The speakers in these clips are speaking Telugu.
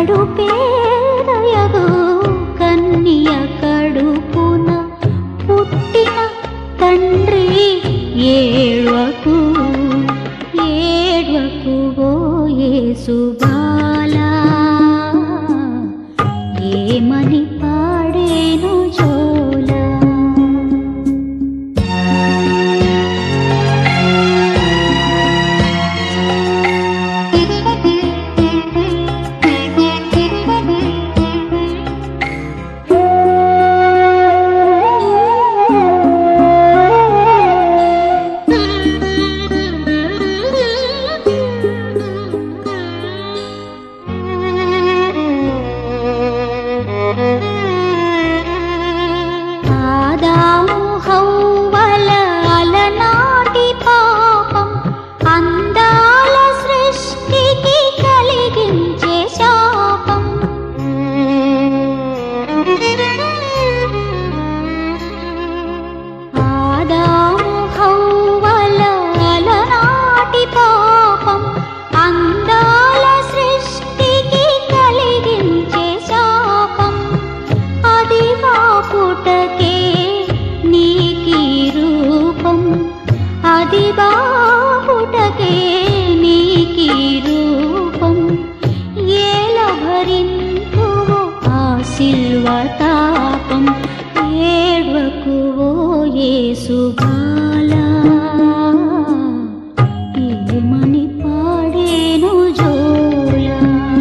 కడు పేదయగు కన్నియ కడుపున పుట్టిన తండ్రి ఏడ్వకు ఏడ్వకు ఓ యేసుబాలా ఏమని పాడేను జోలా ఆదాము హవ్వల అలనాటి పాపం అందాల సృష్టికి కలిగించే శాపం ఆదాము హవ్వల అలనాటి పాపం అందాల సృష్టికి కలిగించే శాపం అది బాపుటకే నీకి రూపం అది బాపుటకే నీకి రూపం ఏల భరింతువో ఆ సిల్వతాపం ఏడ్వకు ఓ యేసుబాలా ఏమని పాడేను జోలా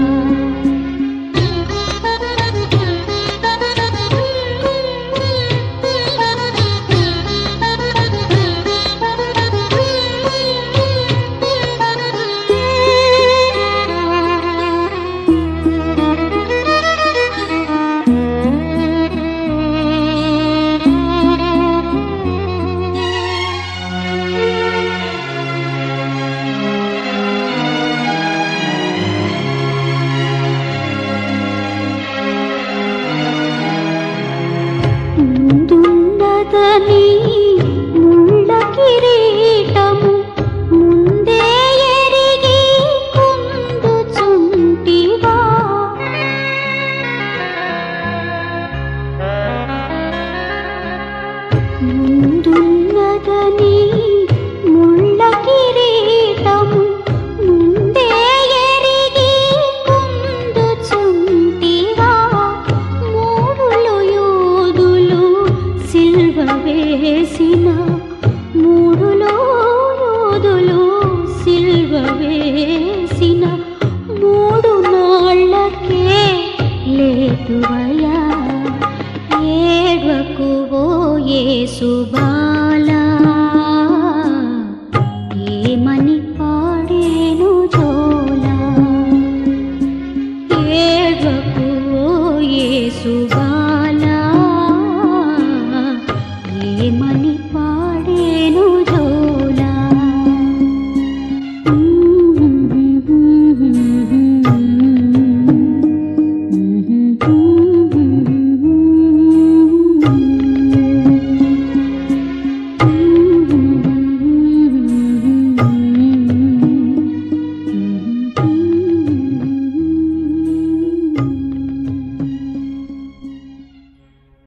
ముందున్నదని ముళ్ళ కిరీటము ముందే ఎరిగి కుందుచుంటివా ముందున్నదని ముళ్ళ కిరీటము ముందే ఎరిగి కుందుచుంటివా మూడులు యూదులు సిల్వ వేసిన మూడులో యూదులు సిల్వ వేసిన మూడు నాళ్ళకే లేదువయా ఏడ్వకు ఓ యేసుబాలా ఏమని పాడేను జోలా ఏడ్వకు ఓ యేసుబాలా